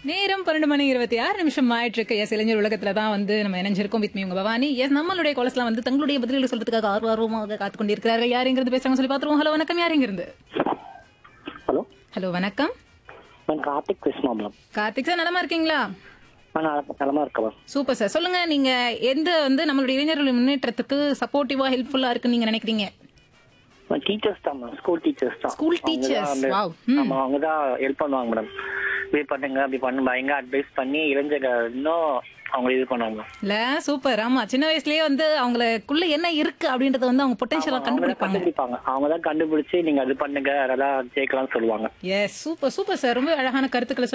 நேரம் பன்னெண்டு மணி இருபத்தி ஆறு நிமிஷம் ஆயிட்டு இருக்கு எஸ் இளைஞர் உலகத்துல தான் வந்து நம்ம இணைஞ்சிருக்கோம் வித் மீ உங்க பவானி எஸ் நம்மளுடைய கொலஸ்லாம் வந்து தங்களுடைய பதில்களை சொல்றதுக்காக ஆர்வ ஆர்வமாக காத்து கொண்டிருக்கிறார்கள் யாருங்கிறது பேசுறாங்க சொல்லி பாத்துருவோம் ஹலோ வணக்கம் யாருங்கிறது ஹலோ ஹலோ வணக்கம் நான் கார்த்திக் கிருஷ்ணா மேம் கார்த்திக் சார் நலமா இருக்கீங்களா நான் நல- நலமா இருக்கேன் மேம் சூப்பர் சார் சொல்லுங்க நீங்க எந்த வந்து நம்மளுடைய இளைஞர்கள் முன்னேற்றத்துக்கு சப்போர்ட்டிவா ஹெல்ப்ஃபுல்லா இருக்குன்னு நீங்க நினைக்கிறீங்க டீச்சர்ஸ் தான் மேம் ஸ்கூல் டீச்சர்ஸ் தான் School அவங்க teachers, தான் வந்து- wow. ம். ஆமா அவங்க தான் ஹெல்ப் பண்ணுவாங்க மேடம் இப்படி பண்ணுங்க அப்படி பண்ணு பயங்க அட்வைஸ் பண்ணி இளைஞர்கள் இன்னும் அவங்க இது பண்ணுவாங்க இல்ல சூப்பர் ஆமா சின்ன வயசுலயே வந்து அவங்களுக்குள்ள என்ன இருக்கு அப்படின்றத வந்து அவங்க பொட்டன்ஷியலா அவங்க தான் கண்டுபிடிப்பாங்க கண்டுபிடிப்பாங்க அவங்க தான் கண்டுபிடிச்சு நீங்க அது பண்ணுங்க அதெல்லாம் ஜெயிக்கலாம்னு சொல்லுவாங்க எஸ் சூப்பர் சூப்பர் சார் ரொம்ப அழகான கருத்துக்களை